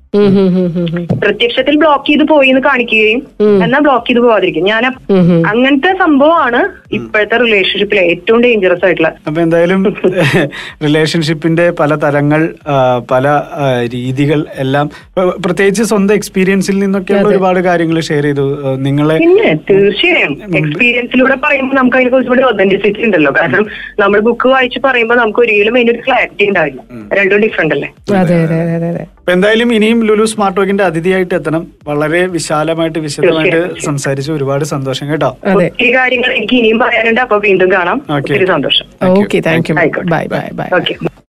ഉം, ഉം, ഉം, ഉം, ഉം. പ്രത്യക്ഷത്തിൽ ബ്ലോക്ക് ചെയ്ത് പോയി എന്ന് കാണിക്കുകയും എന്നാൽ ബ്ലോക്ക് ചെയ്ത് പോവാതിരിക്കും ഞാൻ അപ്പ- ഉം, ഉം. അങ്ങനത്തെ സംഭവമാണ് ഇപ്പോഴത്തെ റിലേഷൻഷിപ്പിലെ ഏറ്റവും ഡേഞ്ചറസ് ആയിട്ടുള്ള അപ്പൊ എന്തായാലും റിലേഷൻഷിപ്പിന്റെ പല തരങ്ങൾ ആ, പല ആ, രീതികൾ എല്ലാം പ്ര- പ്രത്യേകിച്ച് സ്വന്തം എക്സ്പീരിയൻസിൽ നിന്നൊക്കെയുള്ള ഒരുപാട് കാര്യങ്ങൾ ഷെയർ ചെയ്തു ആ, നിങ്ങളെ പിന്നെ തീർച്ചയായും എക്സ്പീരിയൻസിലൂടെ പറയുമ്പോൾ നമുക്ക് അതിനെ കുറച്ചുകൂടി ഒതന്റിസിറ്റി ഉണ്ടല്ലോ കാരണം നമ്മൾ ബുക്ക് വായിച്ച് പറയുമ്പോൾ നമുക്ക് ഒരിക്കലും അതിനൊരു ക്ലാരിറ്റി ഉണ്ടാവില്ല രണ്ടും ഡിഫറെന്റ് അല്ലേ അതെ അതെ അതെ അതെ അതെ അപ്പൊ എന്തായാലും ഇനിയും ലുലു സ്മാർട്ട് വർക്കിന്റെ അതിഥിയായിട്ട് എത്തണം വളരെ വിശാലമായിട്ട് വിശദമായിട്ട് സംസാരിച്ച് ഒരുപാട് സന്തോഷം കേട്ടോ അതെ ഈ കാര്യങ്ങൾ എനിക്ക് ഇനിയും പറയാനുണ്ട് അപ്പൊ വീണ്ടും കാണാം Okay. ഒത്തിരി സന്തോഷം ഓക്കെ താങ്ക് യു ആയിക്കോട്ടെ. Bye bye bye okay